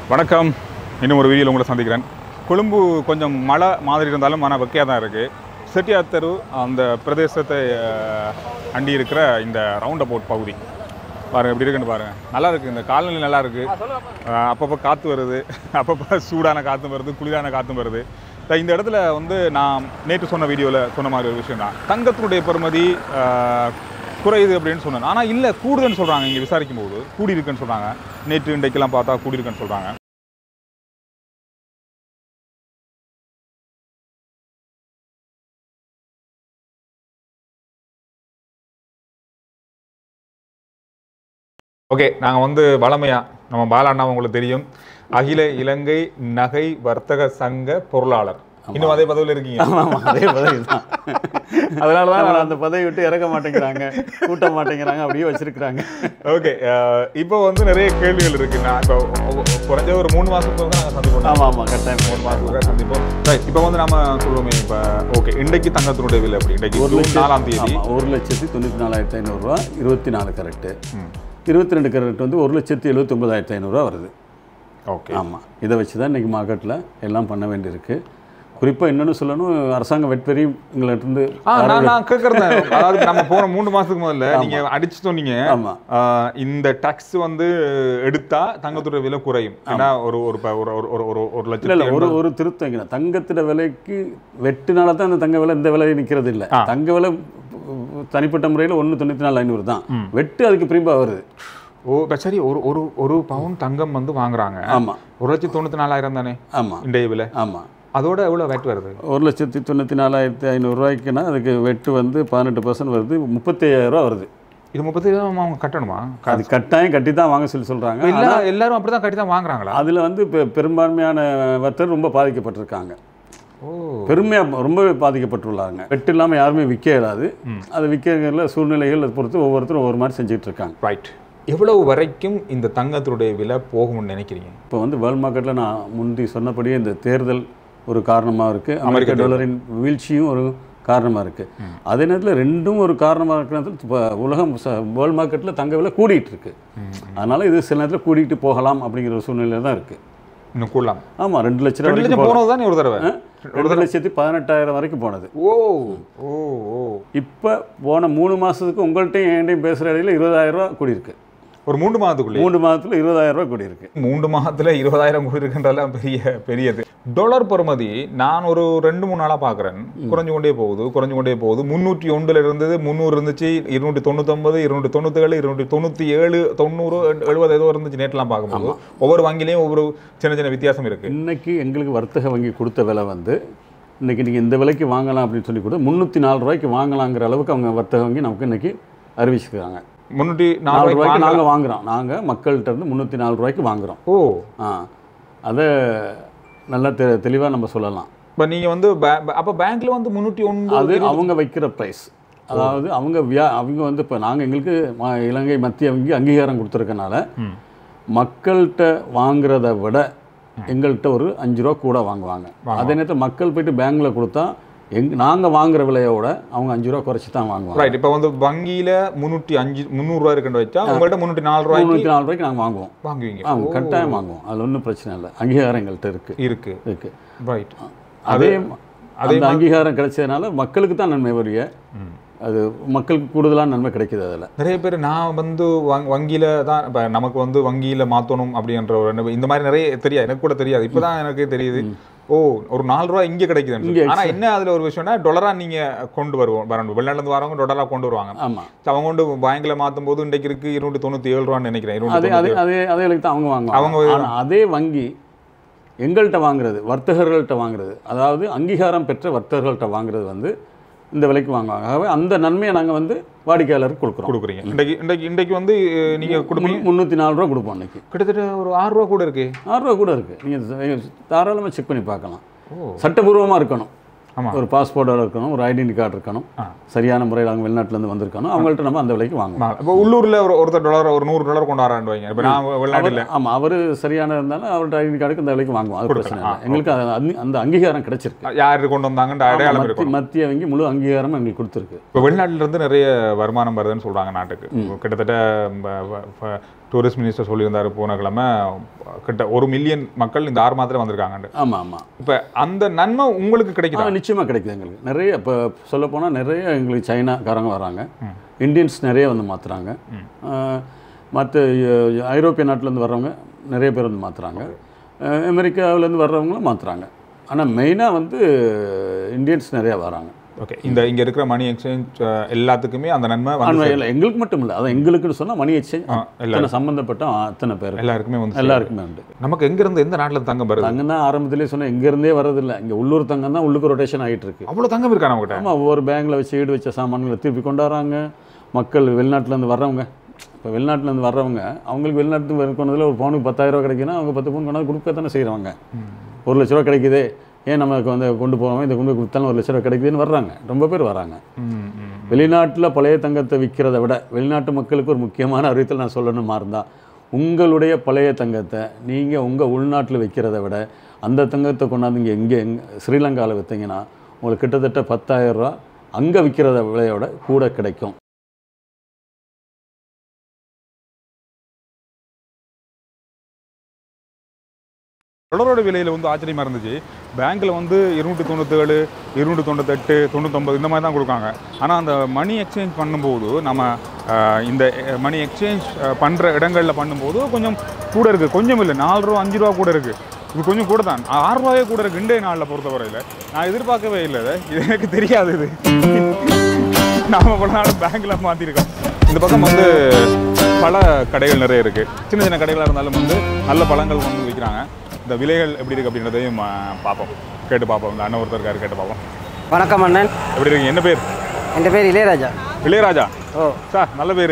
வணக்கம் இன்னும் ஒரு வீடியோவில் உங்களை சந்திக்கிறேன் கொழும்பு கொஞ்சம் மழை மாதிரி இருந்தாலும் மன வெக்கையாக தான் இருக்குது செட்டியார் தெரு அந்த பிரதேசத்தை அஹ், அண்டி இருக்கிற இந்த ரவுண்ட் அபவுட் பகுதி பாருங்க எப்படி இருக்குன்னு பாருங்க நல்லா இருக்கு இந்த காலநிலை நல்லா இருக்கு அஹ், அப்பப்போ காற்று வருது அப்பப்போ சூடான காற்றும் வருது குளிரான காற்றும் வருது த- இந்த இடத்துல வந்து நான் நேற்று சொன்ன வீடியோவில் சொன்ன மாதிரி ஒரு விஷயம் தான் தங்கத்தினுடைய பெறுமதி அஹ், குறையுது அப்படின்னு சொன்னேன் ஆனால் இல்லை கூடுதுன்னு சொல்கிறாங்க இங்கே விசாரிக்கும் போது கூடி இருக்குன்னு சொல்கிறாங்க நேற்று இன்றைக்கெல்லாம் பார்த்தா கூடி இருக்குன்னு சொல்கிறாங்க ஓகே நாங்கள் வந்து வளமையா நம்ம பாலாண்ணா உங்களுக்கு தெரியும் அகில இலங்கை நகை வர்த்தக சங்க பொருளாளர் இன்னும் அதே பதவியில் இருக்கீங்க ஆமாம் அதே பதவி தான் அதனால தான் நம்மளை அந்த பதவி விட்டு இறக்க மாட்டேங்கிறாங்க கூட்ட மாட்டேங்கிறாங்க அப்படியே வச்சிருக்கிறாங்க ஓகே இப்போ வந்து நிறைய கேள்விகள் இருக்கு நான் இப்போ குறைஞ்ச ஒரு மூணு மாதத்துக்கு வந்து நாங்கள் சந்திப்போம் ஆமாம் ஆமாம் கட்டாயம் மூணு மாதத்துக்கு சந்திப்போம் ரைட் இப்போ வந்து நம்ம சொல்லுவோமே இப்போ ஓகே இன்றைக்கு தங்கத்தினுடைய விலை எப்படி இன்றைக்கு ஒரு ஜூன் லட்சம் நாலாம் தேதி ஆமாம் ஒரு லட்சத்தி தொண்ணூற்றி நாலாயிரத்தி ஐநூறுரூவா இருபத்தி நாலு கரெக்டு இருபத்தி ரெண்டு கரெக்ட் வந்து ஒரு லட்சத்தி எழுபத்தி ஒன்பதாயிரத்தி ஐநூறுரூவா வருது ஓகே ஆமாம் இதை வச்சு தான் இன்றைக்கி மார்க்கெட்டில் எல்லாம் பண்ண வேண்டியிருக்கு குறிப்பாக இன்னொன்று சொல்லணும் அரசாங்க வெட்வரி எங்கள்கிட்ட ஆ நான் நான் கேட்கறது அதாவது நம்ம போன மூணு மாசத்துக்கு முதல்ல நீங்க அடிச்சு சொன்னீங்க ஆமாம் ஆ, இந்த டாக்ஸ் வந்து எடுத்தா தங்கத்தோட விலை குறையும் ஏன்னா ஒரு ஒரு ப- ஒரு ஒரு- ஒரு ஒரு ஒரு இல்லை லட்சம் இல்லை ஒரு ஒரு திருத்தம் இங்கே தங்கத்திட விலைக்கு வெட்டினால தான் அந்த தங்க விலை இந்த விலை நிற்கிறது இல்லை ஆ. தங்க விலை உ- தனிப்பட்ட முறையில் ஒன்று தொண்ணூற்றி நாலு ஐநூறு தான் வெட்டு அதுக்கு பிரிம்பா வருது ஓ இப்ப சரி ஒரு ஒரு ஒரு பவுன் தங்கம் வந்து வாங்குறாங்க ஆமாம் ஒரு லட்சத்தி தொண்ணூத்தி நாலாயிரம் தானே ஆமாம் இன்றைய விலை ஆமாம் அதோட எவ்வளவு வேட் வருது ஒரு லட்சத்தி தொண்ணூற்றி நாலாயிரத்தி ஐநூறுரூவாய்க்குன்னா அதுக்கு வெட்டு வந்து பதினெட்டு பர்சன்ட் வருது முப்பத்தி ரூபா வருது இது முப்பத்தி அவங்க கட்டணுமா அது கட்டாயம் கட்டி தான் வாங்க சொல்லி சொல்கிறாங்க எல்லா எல்லாரும் அப்படிதான் கட்டி தான் வாங்குறாங்களா அதில் வந்து இப்போ பெரும்பான்மையான வர்த்தகர் ரொம்ப பாதிக்கப்பட்டிருக்காங்க ஓ பெருமையாக ரொம்பவே பாதிக்கப்பட்டுள்ளாங்க வெட்டு இல்லாமல் யாருமே விற்க இயலாது அது விற்கிறதுல சூழ்நிலைகள் அதை பொறுத்து ஒவ்வொருத்தரும் ஒவ்வொரு மாதிரி செஞ்சுட்டு இருக்காங்க ரைட் எவ்வளவு வரைக்கும் இந்த தங்கத்தினுடைய விலை போகும்னு நினைக்கிறீங்க இப்போ வந்து வேர்ல்ட் மார்க்கெட்டில் நான் முந்தி சொன்னபடியே இந்த தேர்தல் ஒரு காரணமாக இருக்குது அமெரிக்க டாலரின் வீழ்ச்சியும் ஒரு காரணமாக இருக்குது அதே நேரத்தில் ரெண்டும் ஒரு காரணமாக இருக்கிறது இப்போ உலகம் வேர்ல்ட் மார்க்கெட்டில் தங்க விலை கூடிட்டு இருக்கு அதனால் இது சில நேரத்தில் கூடிட்டு போகலாம் அப்படிங்கிற ஒரு சூழ்நிலை தான் இருக்குது இன்னும் கூடலாம் ஆமாம் ரெண்டு லட்ச ரூபா ரெண்டு வரைக்கும் லட்சம் போனது தானே ஒரு தடவை போனது. ரெண்டு லட்சத்தி பதினெட்டாயிரம் வரைக்கும் போனது ஓ ஓ ஓ இப்போ போன மூணு மாதத்துக்கு உங்கள்கிட்டையும் என்கிட்டையும் பேசுகிற இடையில இருபதாயிரம் ரூபா கூடியிருக்கு ஒரு மூன்று மாதத்துக்குள்ளே மூணு மாதத்தில் இருபதாயிரம் ரூபா கூடியிருக்கு மூன்று மாதத்துல இருபதாயிரம் கோடி இருக்குன்றதெல்லாம் பெரிய பெரியது டாலர் பெறுமதி நான் ஒரு ரெண்டு மூணு நாளா பார்க்குறேன் குறைஞ்சு கொண்டே போகுது குறைஞ்சு கொண்டே போகுது முந்நூற்றி ஒன்றில் இருந்தது முந்நூறு இருந்துச்சு இருநூற்றி தொண்ணூத்தொம்பது இருநூற்றி தொண்ணூற்றேழு இருநூற்றி தொண்ணூற்றி ஏழு தொண்ணூறு எழுபது ஏதோ இருந்துச்சு நேற்றுலாம் பார்க்கும்போது ஒவ்வொரு வங்கிலையும் ஒவ்வொரு சின்ன சின்ன வித்தியாசம் இருக்கு இன்னைக்கு எங்களுக்கு வர்த்தக வங்கி கொடுத்த விலை வந்து இன்னைக்கு நீங்கள் இந்த விலைக்கு வாங்கலாம் அப்படின்னு சொல்லி கூட முந்நூற்றி நாலு ரூபாய்க்கு வாங்கலாங்கிற அளவுக்கு அவங்க வர்த்தக வங்கி நமக்கு இன்னைக்கு அறிவிச்சிருக்காங்க முந்நூற்றி நாலு நாலு ரூபாய்க்கு ரூபாய்க்கு நாங்கள் வாங்குறோம் நாங்கள் மக்கள்கிட்ட இருந்து முந்நூற்றி நாலு ரூபாய்க்கு வாங்குறோம் ஓ ஆ அதை நல்லா தெ தெளிவாக நம்ம சொல்லலாம் இப்போ நீங்கள் வந்து பே- பே- அப்போ பேங்க்ல வந்து முந்நூற்றி அது ஒன்பது அவங்க வைக்கிற ப்ரைஸ் அதாவது அவங்க வியா அவங்க வந்து இப்போ நாங்கள் எங்களுக்கு ம- இலங்கை மத்திய வங்கி அங்கீகாரம் கொடுத்துருக்கனால ம். மக்கள்கிட்ட வாங்குறத விட எங்கள்கிட்ட ஒரு அஞ்சு ரூபா கூட வாங்குவாங்க அதே நேரத்தில் மக்கள் போயிட்டு பேங்க்ல கொடுத்தா எங் நாங்கள் வாங்குற விலையோட அவங்க அஞ்சு ரூபா குறைச்சி தான் வாங்குவாங்க ரைட் இப்போ வந்து வங்கியில முந்நூற்றி அஞ்சு முந்நூறுரூவா இருக்குன்னு வச்சா உங்கள்கிட்ட முந்நூற்றி நாலு ரூபாய்க்கு முந்நூற்றி நாலு ரூபாய்க்கு நாங்கள் வாங்குவோம் வாங்குவீங்க ஆமாம் கட்டாயம் வாங்குவோம் அதில் ஒன்றும் பிரச்சனை இல்லை அங்கீகாரம் எங்கள்கிட்ட இருக்குது இருக்கு இருக்குது ரைட் அதே அந்த அங்கீகாரம் கிடைச்சதுனால மக்களுக்கு தான் நன்மை வரிய அது மக்களுக்கு கூடுதலான நன்மை கிடைக்குது அதில் நிறைய பேர் நான் வந்து வங் வங்கியில தான் இப்போ நமக்கு வந்து வங்கியில மாற்றணும் அப்படின்ற ஒரு எண்ணம் இந்த மாதிரி நிறைய தெரியாது எனக்கு கூட தெரியாது இப்போதான் எனக்கு தெரியுது ஓ ஒரு நாலு ரூபா இங்கே கிடைக்குது ஆனா என்ன அதுல ஒரு விஷயம்னா டொலரா நீங்க கொண்டு வருவோம் வரணும் வெளிநாட்டுல இருந்து வரவங்க டொலரா கொண்டு வருவாங்க ஆமாம் So, அவங்க கொண்டு பேங்க்ல மாத்தும் போது இன்றைக்கு இருக்கு இருநூற்றி தொண்ணூற்றி ஏழு ரூபான்னு நினைக்கிறேன் இருநூற்றி அதே அதே அதே அதே விலைக்கு தான் அவங்க வாங்குவாங்க அவங்க ஆனா அதே வங்கி எங்கள்கிட்ட வாங்குறது வர்த்தகர்கள்ட்ட வாங்குறது அதாவது அங்கீகாரம் பெற்ற வர்த்தகர்கள்ட்ட வாங்குறது வந்து இந்த விலைக்கு வாங்குவாங்க ஆகவே அந்த நன்மையை நாங்கள் வந்து வாடிக்கையாளருக்கு கொடுக்குறோம் கொடுக்குறீங்க இன்றைக்கு இன்றைக்கு இன்றைக்கு வந்து அஹ், நீங்க கொடுப்பீங்க முந்நூற்றி நாலு ரூபா கொடுப்போம் இன்னைக்கு கிட்டத்தட்ட ஒரு ஆறு ரூபா கூட இருக்கு ஆறு ரூபா கூட இருக்குது நீங்கள் தாராளமாக செக் பண்ணி பார்க்கலாம் ஓ சட்டபூர்வமாக இருக்கணும் ஆமா. ஒரு பாஸ்போர்ட்டோட இருக்கணும் ஒரு ஐடென்டி கார்டு இருக்கணும் ஆ. சரியான முறையில் அவங்க வெளிநாட்டிலேருந்து வந்திருக்கணும் அவங்கள்ட்ட நம்ம அந்த விலைக்கு வாங்குவோம் இப்போ உள்ளூர்ல ஒரு ஒருத்தர் டாலர் ஒரு நூறு டாலர் கொண்டு வரான்னு வைங்க இப்போ நான் வெளிநாட்டில் ஆமாம் அவர் சரியான இருந்தாலும் அவர்கிட்ட ஐடென்டி கார்டுக்கு இந்த விலைக்கு வாங்குவோம் அது பிரச்சனை இல்லை எங்களுக்கு அது அந்த- அந்த அங்கீகாரம் கிடைச்சிருக்கு யார் கொண்டு வந்தாங்கன்ற அடையாளம் மத்திய இருக்கும் மத்திய வங்கி முழு அங்கீகாரம் எங்களுக்கு கொடுத்துருக்கு இப்போ வெளிநாட்டுல இருந்து நிறைய வருமானம் வருதுன்னு சொல்றாங்க நாட்டுக்கு கிட்டத்தட்ட டூரிஸ்ட் மினிஸ்டர் சொல்லியிருந்தாரு போன கிழமை கிட்ட ஒரு மில்லியன் மக்கள் இந்த ஆறு மாதத்துல வந்திருக்காங்க ஆமாம் ஆமாம் இப்போ அந்த நன்மை உங்களுக்கு கிடைக்குதா ஆ நிச்சயமாக கிடைக்குது எங்களுக்கு நிறைய இப்போ சொல்லப்போனால் நிறைய எங்களுக்கு சைனாக்காரங்க வராங்க இந்தியன்ஸ் நிறைய வந்து மாற்றுறாங்க மற்ற ஐரோப்பிய நாட்டிலேருந்து வர்றவங்க நிறைய பேர் வந்து மாற்றுறாங்க அமெரிக்காவிலேருந்து வர்றவங்களும் மாற்றுறாங்க ஆனால் மெயினாக வந்து இந்தியன்ஸ் நிறையா வராங்க ஓகே இந்த இங்க இருக்கிற மணி எக்ஸ்சேஞ்ச் எல்லாத்துக்குமே அந்த நன்மை வந்து உண்மையில் எங்களுக்கு மட்டும் இல்லை அது எங்களுக்குன்னு சொன்னால் மணி எக்ஸ்சேஞ்ச் ஆ, அத்தனை சம்மந்தப்பட்ட அத்தனை பேர் எல்லாருக்குமே வந்து எல்லாருக்குமே உண்டு நமக்கு எங்க இருந்து எந்த நாட்டுல இருந்து தங்கம் வருது தங்கம் தான் ஆரம்பத்திலே சொன்னேன் இங்கேருந்தே வர்றதில்லை இங்கே உள்ளூர் தங்கம் தான் உள்ளுக்கு ரொட்டேஷன் ஆகிட்டு இருக்கு அவ்வளவு தங்கம் இருக்கா நம்மகிட்ட ஆமாம் ஒவ்வொரு பேங்கில் வச்சு ஈடு வச்ச சாமான்களை திருப்பி கொண்டாடுறாங்க மக்கள் வெளிநாட்டிலேருந்து வர்றவங்க இப்போ வெளிநாட்டிலேருந்து வர்றவங்க அவங்களுக்கு வெளிநாட்டு கொண்டதில் ஒரு பவுனுக்கு பத்தாயிரம் ரூபா கிடைக்குன்னா அவங்க பத்து பவுன் கொண்டாந்து கொடுக்க தானே செய்கிறாங்க ஒரு லட்ச ரூபா கிடைக்குதே ஏன் நமக்கு வந்து கொண்டு போகாமல் இதை கொண்டு போய் கொடுத்தாலும் ஒரு லட்ச ரூபா கிடைக்குதுன்னு வர்றாங்க ரொம்ப பேர் வராங்க ம், ம். வெளிநாட்டில் பழைய தங்கத்தை விற்கிறத விட வெளிநாட்டு மக்களுக்கு ஒரு முக்கியமான அறிவித்தல் நான் சொல்லணுமா இருந்தால் உங்களுடைய பழைய தங்கத்தை நீங்கள் உங்கள் உள்நாட்டில் விற்கிறத விட அந்த தங்கத்தை கொண்டாந்து இங்கே இங்கே ஸ்ரீலங்காவில் விற்றீங்கன்னா உங்களுக்கு கிட்டத்தட்ட பத்தாயிரம் ரூபா அங்கே விற்கிறத விலையோட கூட கிடைக்கும் டாலரோட விலையில் வந்து ஆச்சரியமாக இருந்துச்சு பேங்க்கில் வந்து இருநூற்றி தொண்ணூற்றேழு இருநூற்றி தொண்ணூத்தெட்டு தொண்ணூத்தொம்பது இந்த மாதிரி தான் கொடுக்காங்க ஆனால் அந்த மணி எக்ஸ்சேஞ்ச் பண்ணும்போது நம்ம அஹ், இந்த மணி எக்ஸ்சேஞ்ச் பண்ணுற இடங்களில் பண்ணும்போது கொஞ்சம் கூட இருக்குது கொஞ்சம் இல்லை நாலு ரூபா அஞ்சு ரூபா கூட இருக்குது இது கொஞ்சம் கூட தான் ஆறு ரூபாயே கூட இருக்குது இன்றைய நாளில் பொறுத்தவரையில் நான் எதிர்பார்க்கவே இல்லை இதை. இது எனக்கு தெரியாது இது நாம பல நாள் பேங்க்கில் மாற்றிருக்கோம் இந்த பக்கம் வந்து பல கடைகள் நிறைய இருக்குது சின்ன சின்ன கடைகளாக இருந்தாலும் வந்து நல்ல பழங்கள் கொண்டு வந்து விற்கிறாங்க இந்த விலைகள் எப்படி இருக்குது அப்படின்றதையும் ஆ, பார்ப்போம் கேட்டு பார்ப்போம் இந்த அண்ணன் ஒருத்தர் இருக்காரு கேட்டு பார்ப்போம் வணக்கம் அண்ணன் எப்படி இருக்கீங்க என்ன பேர் என் பேர் இளையராஜா இளையராஜா ஓ சார் நல்ல பேர்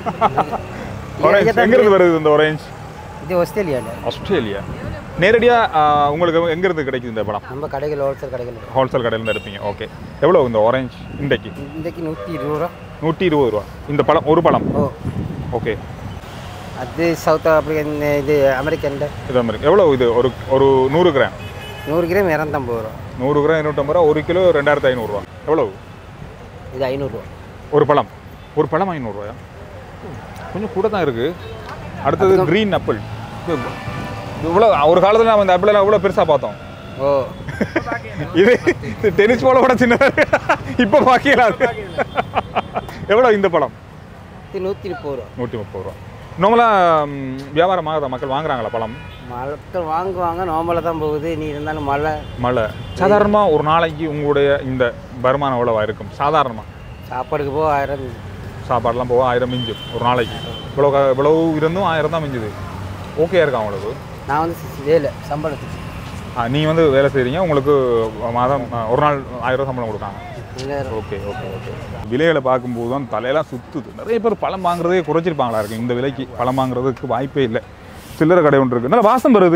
இளையராஜா தான் எங்கேருந்து வருது இந்த ஒரேஞ்ச் இது ஆஸ்திரேலியாவில் ஆஸ்திரேலியா நேரடியாக உங்களுக்கு எங்கேருந்து கிடைக்குது இந்த படம் நம்ம கடைகள் ஹோல்சேல் கடைகள் இருக்கு. ஹோல்சேல் கடையிலேருந்து எடுப்பீங்க ஓகே எவ்வளோ இந்த ஆரஞ்சு இன்றைக்கு இன்றைக்கு நூற்றி இருபது ரூபா நூற்றி இருபது ரூபா இந்த பழம் ஒரு பழம் ஓ ஓகே அது சவுத் ஆப்பிரிக்கன் இது அமெரிக்கன் இதே மாதிரி எவ்வளோ இது ஒரு ஒரு நூறு கிராம் நூறு கிராம் இரநூத்தம்பது ரூபா நூறு கிராம் இருநூற்றம்பது ரூபா ஒரு கிலோ ரெண்டாயிரத்து ஐநூறுரூவா எவ்வளோ இது ஐநூறுரூவா ஒரு பழம் ஒரு பழம் ஐநூறுரூவாயா கொஞ்சம் கூட தான் இருக்குது அடுத்தது க்ரீன் ஆப்பிள் இவ்வளோ ஒரு காலத்தில் நம்ம இந்த ஆப்பிள் எவ்வளோ பெருசாக பார்த்தோம் ஓ இது டென்னிஸ் போல கூட சின்னதாக இப்போ பார்க்கலாம் எவ்வளோ இந்த பழம் இது நூற்றி முப்பது ரூபா நூற்றி முப்பது ரூபா நார்மலாக வியாபாரம் ஆகுதா மக்கள் வாங்குறாங்களா பழம் மக்கள் வாங்குவாங்க நோம்பல தான் போகுது நீ இருந்தாலும் மழை மழை சாதாரணமாக ஒரு நாளைக்கு உங்களுடைய இந்த வருமானம் எவ்வளவா இருக்கும் சாதாரணமாக சாப்பாடுக்கு போக ஆயிரம் சாப்பாடுலாம் போக ஆயிரம் மிஞ்சும் ஒரு நாளைக்கு இவ்வளோ க- இவ்வளவு இருந்தும் ஆயிரம் தான் மிஞ்சுது ஓகே இருக்கா உங்களுக்கு நான் வந்து வேலை சம்பளத்துக்கு ஆ, நீ வந்து வேலை செய்கிறீங்க உங்களுக்கு மாதம் ஆ, ஒரு நாள் ஆயிரம் ரூபாய் சம்பளம் கொடுக்காங்க ரெண்டாயிரம் ஓகே ஓகே ஓகே விலைகளை பார்க்கும்போது தான் தலையெல்லாம் சுத்துது நிறைய பேர் பழம் வாங்குறதே குறைச்சிருப்பாங்களா இருக்கு இந்த விலைக்கு பழம் வாங்குறதுக்கு வாய்ப்பே இல்லை சில்லறை கடை ஒன்று இருக்கு நல்ல வாசம் வருது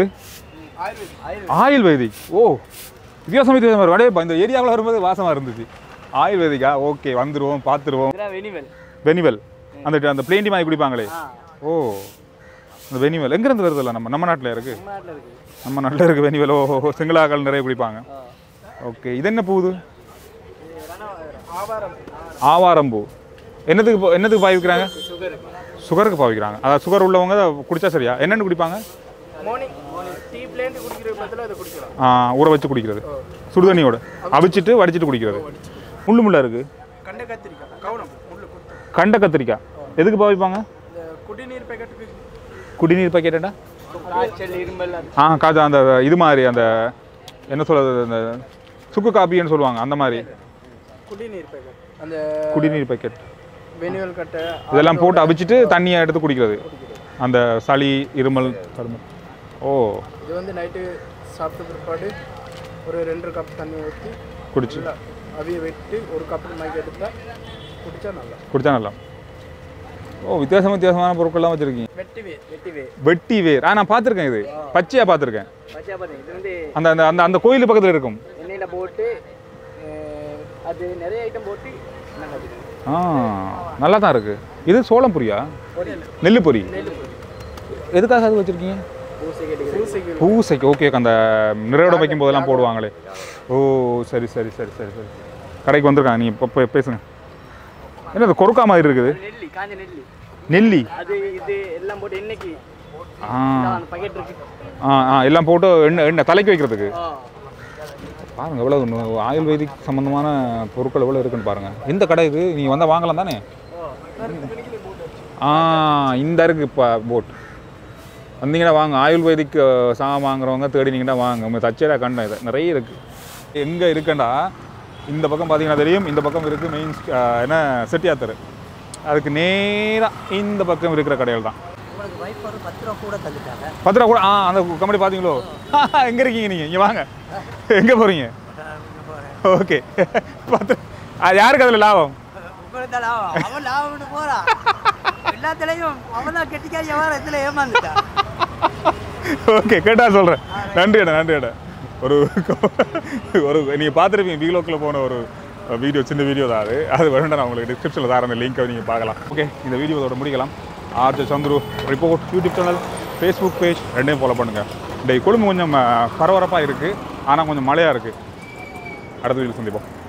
ஆயுர்வேதிக் ஓ வித்தியாசம் வித்தியாசம் வரும் அப்படியே இந்த ஏரியாவில் வரும்போது வாசமாக இருந்துச்சு ஆயுர்வேதிக்கா ஓகே வந்துடுவோம் பார்த்துருவோம் வெனிவல் வெனிவல் அந்த அந்த பிளேண்டி மாதிரி குடிப்பாங்களே ஓ அந்த வெனிவல் எங்கேருந்து வருதுல்ல நம்ம நம்ம நாட்டில் இருக்கு தமிழ்நாட்டில் இருக்குது நம்ம நாட்டில் இருக்கு வெனிவல் ஓ சிங்களாக்கள் நிறைய குடிப்பாங்க ஓகே இது என்ன பூது ஆவாரம்பூ என்னத்துக்கு பா- என்னத்துக்கு பாவிக்கிறாங்க சுகருக்கு பாவிக்கிறாங்க அதாவது சுகர் உள்ளவங்க அதை குடிச்சா சரியா என்னென்னு குடிப்பாங்க மார்னிங் டீ பிளேண்ட் குடிக்கிற பதிலாக அதை குடிக்கலாம் ஆ, ஊற வச்சு குடிக்கிறது சுடுதண்ணியோட அவிச்சிட்டு வடிச்சிட்டு குடிக்கிறது முள்ளு முள்ளா இருக்கு கண்ட கத்திரிக்காய் கவனம் முள்ளு குத்து கண்ட கத்திரிக்காய் எதுக்கு பாவிப்பாங்க இந்த குடிநீர் பேக்கெட்டுக்கு குடிநீர் பாக்கெட்டா காய்ச்சல் இருமல் அது ஆ காஜா அந்த இது மாதிரி அந்த என்ன சொல்றது அந்த சுக்கு காப்பின்னு சொல்லுவாங்க அந்த மாதிரி குடிநீர் பேக்கெட் அந்த குடிநீர் பாக்கெட் வெனிவல் கட்டை இதெல்லாம் போட்டு அவிச்சிட்டு தண்ணியை எடுத்து குடிக்கிறது அந்த சளி இருமல் கருமல் ஓ இது வந்து நைட்டு சாப்பிட்ட பிற்பாடு ஒரு ரெண்டு கப் தண்ணி ஊற்றி குடிச்சு நல்லா அவிய விட்டு ஒரு கப் மைக் எடுத்தா குடிச்சா நல்லா குடிச்சா நல்லா ஓ வித்தியாசம் வித்தியாசமான பொருட்கள்லாம் வச்சுருக்கீங்க வெட்டி வே வெட்டி வே வெட்டி வேர் ஆ நான் பார்த்துருக்கேன் இது பச்சையாக பார்த்துருக்கேன் பச்சா பாருங்க இது வந்து அந்த அந்த அந்த அந்த கோயில் பக்கத்தில் இருக்கும் எண்ணெயில் போட்டு அஹ், அது நிறைய ஐட்டம் போட்டு நல்லது ஆ நல்லா தான் இருக்குது இது சோளம் பொரியா நெல்லு பொரி எதுக்காக அது வச்சுருக்கீங்க பூசைக்கு பூசைக்கு பூசைக்கு ஓகே அந்த நிறையோட வைக்கும் போதெல்லாம் போடுவாங்களே ஓ சரி சரி சரி சரி சரி கடைக்கு வந்திருக்காங்க நீங்கள் இப்போ பேசுங்க என்ன இது கொறுக்கா மாதிரி இருக்குது நெல்லி காஞ்ச நெல்லி நெல்லி அது இது எல்லாம் போட்டு இன்னைக்கு ஆ அந்த பக்கெட் இருக்கு ஆ ஆ எல்லாம் போட்டு எண்ணெய் எண்ணெய் தலைக்கு வைக்கிறதுக்கு பாருங்க எவ்வளோ நு- ஆயுர்வேதிக் சம்மந்தமான பொருட்கள் எவ்வளோ இருக்குன்னு பாருங்க எந்த கடை இது நீங்கள் வந்தால் வாங்கலாம் தானே ஆ இந்த இருக்கு இப்போ போட் வந்தீங்கன்னா வாங்க ஆயுர்வேதிக் அஹ், சாமான் வாங்குறவங்க தேடினீங்கன்னா வாங்க உங்கள் தச்சேரா கண்டேன் இது நிறைய இருக்குது எங்கே இருக்குண்டா இந்த பக்கம் பார்த்தீங்கன்னா தெரியும் இந்த பக்கம் இருக்குது மெயின் என்ன செட்டியாத்தரு அதுக்கு நேராக இந்த பக்கம் இருக்கிற கடைகள் தான் உங்களுக்கு வைஃப் ஒரு பத்து ரூபா கூட தந்துட்டாங்க பத்து ரூபா கூட ஆ அந்த கம்பெனி பார்த்தீங்களோ எங்கே இருக்கீங்க நீங்கள் இங்கே வாங்க எங்கே போகிறீங்க ஓகே பத்து அது யாருக்கு அதில் லாபம் உங்களுக்கு தான் லாபம் அவன் லாபம்னு போறான் எல்லாத்துலேயும் அவன் தான் கெட்டிக்காரி எவ்வளோ இதில் ஏமாந்துட்டான் ஓகே கேட்டா சொல்கிறேன் நன்றி அண்ணா நன்றி அண்ணா ஒரு ஒரு நீங்கள் பார்த்துருப்பீங்க வீலோக்கில் போன ஒரு வீடியோ சின்ன வீடியோ தான் அது அது வேண்டாம் நான் உங்களுக்கு டிஸ்கிரிப்ஷனில் தரேன் அந்த லிங்க்கை நீங்கள் பார்க்கலாம் ஓகே இந்த வீடியோ இதோட முடிக்கலாம் RJ Chandru report YouTube channel Facebook page ரெண்டையும் ஃபாலோ பண்ணுங்கள் இந்த குடும்பம் கொஞ்சம் பரபரப்பாக இருக்குது ஆனால் கொஞ்சம் மழையாக இருக்குது அடுத்த வீடியோ சந்திப்போம்